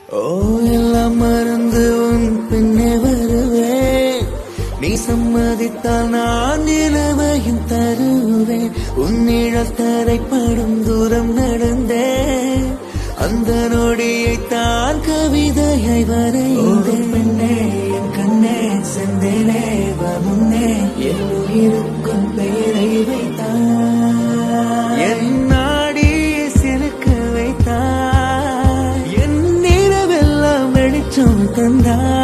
ஓ எல்லாம் மறந்து உன் பின்னே வருவேன் நீ சம்மதித்தால் நான் நிலவையும் தருவேன் உன் நிழல் தரைப்படும் தூரம் நடந்தேன் அந்த நொடியை தான் கவிதையை வரைந்தேன் பெண்ணே என் கண்ணே செந்தேனே வா முன்னே என் உயிருக்கும் பெயரை வைத்தான் என் நாடியை சிலுக்க வைத்தாய் என் நிலவெல்லாம் வெளிச்சம் தந்தாய்